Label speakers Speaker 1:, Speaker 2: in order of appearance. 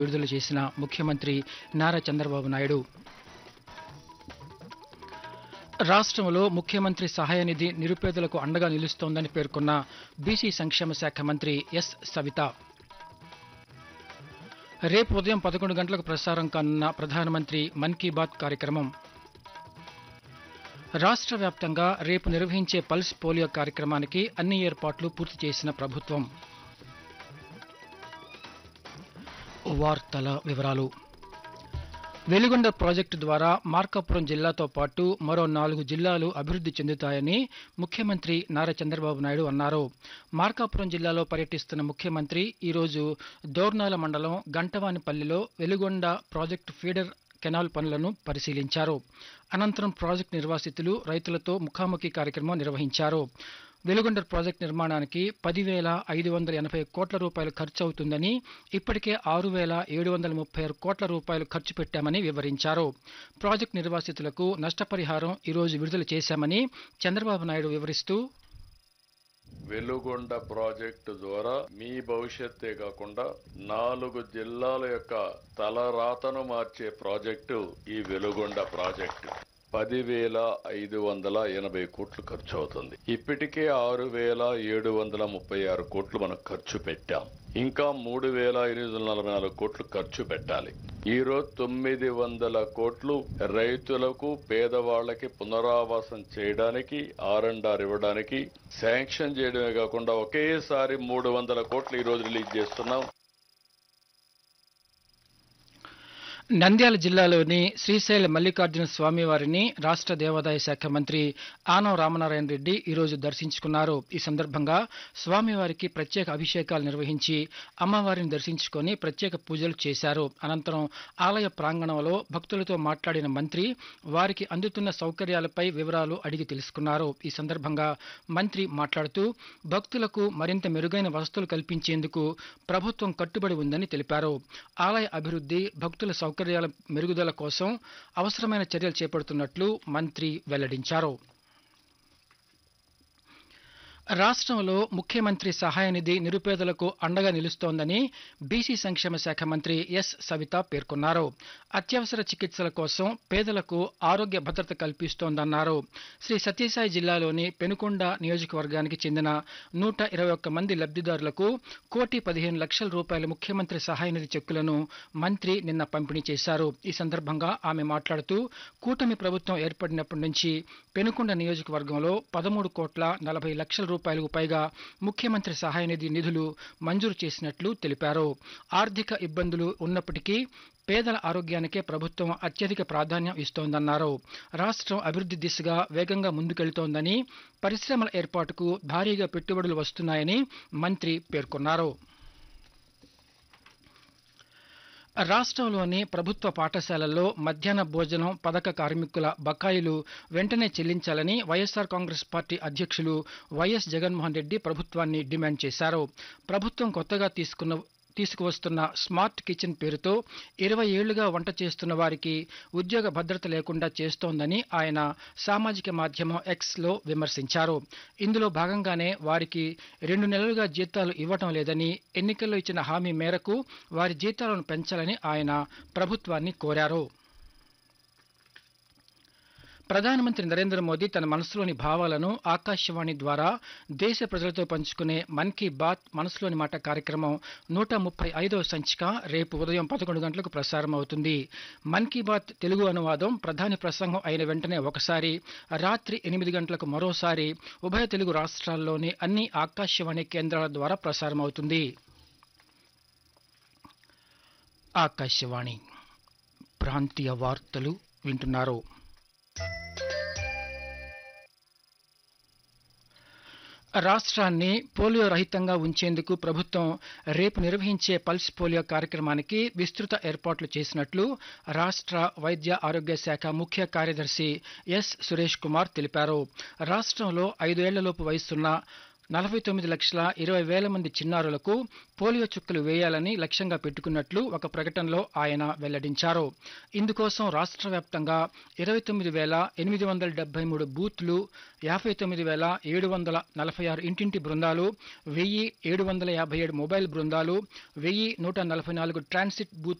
Speaker 1: విడుదల చేసిన ముఖ్యమంత్రి నారా చంద్రబాబు నాయుడు రాష్ట్రంలో ముఖ్యమంత్రి సహాయ నిధి నిరుపేదలకు అండగా నిలుస్తోందని పేర్కొన్న బీసీ సంక్షేమ శాఖ మంత్రి ఎస్ సవిత రేపు ఉదయం పదకొండు గంటలకు ప్రసారం కానున్న ప్రధానమంత్రి మన్ కీ బాత్ కార్యక్రమం రాష్ట్ర వ్యాప్తంగా రేపు నిర్వహించే పల్స్ పోలియో కార్యక్రమానికి అన్ని ఏర్పాట్లు పూర్తి చేసిన ప్రభుత్వం వార్తల వివరాలు వెలిగొండ ప్రాజెక్టు ద్వారా మార్కాపురం జిల్లాతో పాటు మరో నాలుగు జిల్లాలు అభివృద్ధి చెందుతాయని ముఖ్యమంత్రి నారా చంద్రబాబు నాయుడు అన్నారు మార్కాపురం జిల్లాలో పర్యటిస్తున్న ముఖ్యమంత్రి ఈరోజు దోర్నాల మండలం గంటవానిపల్లిలో వెలిగొండ ప్రాజెక్టు ఫీడర్ కెనాల్ పనులను పరిశీలించారు అనంతరం ప్రాజెక్టు నిర్వాసితులు రైతులతో ముఖాముఖి కార్యక్రమం నిర్వహించారు వెలుగొండ ప్రాజెక్టు నిర్మాణానికి పదివేల ఐదు వందల ఎనభై కోట్ల రూపాయలు ఖర్చు అవుతుందని ఇప్పటికే ఆరు వేల ఏడు వందల ముప్పై ఆరు కోట్ల రూపాయలు ఖర్చు పెట్టామని వివరించారు ప్రాజెక్టు నిర్వాసితులకు నష్టపరిహారం ఈరోజు విడుదల చేశామని చంద్రబాబు నాయుడు వివరిస్తూ
Speaker 2: వెలుగొండ ప్రాజెక్టు ద్వారా మీ భవిష్యత్తే కాకుండా నాలుగు జిల్లాల యొక్క తలరాతను మార్చే ప్రాజెక్టు ఈ వెలుగొండ ప్రాజెక్టు పదివేల ఐదు వందల ఎనభై కోట్లు ఖర్చు అవుతుంది ఇప్పటికే ఆరు వేల ఏడు వందల ముప్పై ఆరు కోట్లు మనం ఖర్చు పెట్టాం ఇంకా మూడు వేల ఎనిమిది వందల నలభై నాలుగు కోట్లు ఖర్చు పెట్టాలి ఈ రోజు తొమ్మిది వందల కోట్లు రైతులకు పేదవాళ్లకి పునరావాసం చేయడానికి ఆర్ అండ్ ఆర్ ఇవ్వడానికి శాంక్షన్ చేయడమే కాకుండా ఒకేసారి మూడు వందల కోట్లు ఈ రోజు రిలీజ్ చేస్తున్నాం
Speaker 1: నంద్యాల జిల్లాలోని శ్రీశైల మల్లికార్జున స్వామి వారిని రాష్ట్ర దేవాదాయ శాఖ మంత్రి ఆనం రామనారాయణ రెడ్డి ఈరోజు దర్శించుకున్నారు ఈ సందర్భంగా స్వామివారికి ప్రత్యేక అభిషేకాలు నిర్వహించి అమ్మవారిని దర్శించుకొని ప్రత్యేక పూజలు చేశారు అనంతరం ఆలయ ప్రాంగణంలో భక్తులతో మాట్లాడిన మంత్రి వారికి అందుతున్న సౌకర్యాలపై వివరాలు అడిగి తెలుసుకున్నారు ఈ సందర్భంగా మంత్రి మాట్లాడుతూ భక్తులకు మరింత మెరుగైన వసతులు కల్పించేందుకు ప్రభుత్వం కట్టుబడి ఉందని తెలిపారు ఆలయ అభివృద్ధి భక్తుల సౌకర్యాల మెరుగుదల కోసం అవసరమైన చర్యలు చేపడుతున్నట్లు మంత్రి వెల్లడించారు రాష్ట్రంలో ముఖ్యమంత్రి సహాయ నిధి నిరుపేదలకు అండగా నిలుస్తోందని బీసీ సంక్షేమ శాఖ మంత్రి ఎస్ సవిత పేర్కొన్నారు అత్యవసర చికిత్సల కోసం పేదలకు ఆరోగ్య భద్రత కల్పిస్తోందన్నారు శ్రీ సత్యసాయి జిల్లాలోని పెనుకొండ నియోజకవర్గానికి చెందిన నూట ఇరవై ఒక్క మంది లబ్ధిదారులకు కోటి పదిహేను లక్షల రూపాయల ముఖ్యమంత్రి సహాయ నిధి చెక్కులను మంత్రి నిన్న పంపిణీ చేశారు ఈ సందర్భంగా ఆమె మాట్లాడుతూ కూటమి ప్రభుత్వం ఏర్పడినప్పటి నుంచి పెనుకొండ నియోజకవర్గంలో పదమూడు కోట్ల నలభై లక్షల రూపాయలకు పైగా ముఖ్యమంత్రి సహాయ నిధి నిధులు మంజూరు చేసినట్లు తెలిపారు ఆర్థిక ఇబ్బందులు ఉన్నప్పటికీ పేదల ఆరోగ్యానికే ప్రభుత్వం అత్యధిక ప్రాధాన్యం ఇస్తోందన్నారు రాష్ట్రం అభివృద్ధి దిశగా వేగంగా ముందుకెళ్తోందని పరిశ్రమల ఏర్పాటుకు భారీగా పెట్టుబడులు వస్తున్నాయని మంత్రి పేర్కొన్నారు రాష్ట్రంలోని ప్రభుత్వ పాఠశాలల్లో మధ్యాహ్న భోజనం పథక కార్మికుల బకాయిలు వెంటనే చెల్లించాలని వైఎస్ఆర్ కాంగ్రెస్ పార్టీ అధ్యక్షులు వైఎస్ జగన్మోహన్ రెడ్డి ప్రభుత్వాన్ని డిమాండ్ చేశారు ప్రభుత్వం కొత్తగా తీసుకున్న తీసుకువస్తున్న స్మార్ట్ కిచెన్ పేరుతో ఇరవై ఏళ్లుగా వంట చేస్తున్న వారికి ఉద్యోగ భద్రత లేకుండా చేస్తోందని ఆయన సామాజిక మాధ్యమం ఎక్స్లో విమర్శించారు ఇందులో భాగంగానే వారికి రెండు నెలలుగా జీతాలు ఇవ్వటం లేదని ఎన్నికల్లో ఇచ్చిన హామీ మేరకు వారి జీతాలను పెంచాలని ఆయన ప్రభుత్వాన్ని కోరారు ప్రధానమంత్రి నరేంద్ర మోదీ తన మనసులోని భావాలను ఆకాశవాణి ద్వారా దేశ ప్రజలతో పంచుకునే మన్ కీ బాత్ మనసులోని మాట కార్యక్రమం నూట ముప్పై ఐదవ సంచిక రేపు ఉదయం పదకొండు గంటలకు ప్రసారం అవుతుంది మన్ కీ బాత్ తెలుగు అనువాదం ప్రధాని ప్రసంగం అయిన వెంటనే ఒకసారి రాత్రి ఎనిమిది గంటలకు మరోసారి ఉభయ తెలుగు రాష్ట్రాల్లోని అన్ని ఆకాశవాణి కేంద్రాల ద్వారా ప్రసారం అవుతుంది ఆకాశవాణి ప్రాంతీయ వార్తలు వింటున్నారు రాష్ట్రాన్ని పోలియో రహితంగా ఉంచేందుకు ప్రభుత్వం రేపు నిర్వహించే పల్స్ పోలియో కార్యక్రమానికి విస్తృత ఏర్పాట్లు చేసినట్లు రాష్ట్ర వైద్య ఆరోగ్య శాఖ ముఖ్య కార్యదర్శి ఎస్ సురేష్ కుమార్ తెలిపారు రాష్ట్రంలో ఐదేళ్లలోపు వయసున్న నలభై తొమ్మిది లక్షల ఇరవై వేల మంది చిన్నారులకు పోలియో చుక్కలు వేయాలని లక్ష్యంగా పెట్టుకున్నట్లు ఒక ప్రకటనలో ఆయన వెల్లడించారు ఇందుకోసం రాష్ట్ర వ్యాప్తంగా ఇరవై తొమ్మిది వేల ఎనిమిది వందల డెబ్బై మూడు బూత్లు యాభై తొమ్మిది వేల ఏడు వందల నలభై ఆరు ఇంటింటి బృందాలు వెయ్యి ఏడు వందల యాభై ఏడు మొబైల్ బృందాలు వెయ్యి నూట నలభై నాలుగు ట్రాన్సిట్ బూత్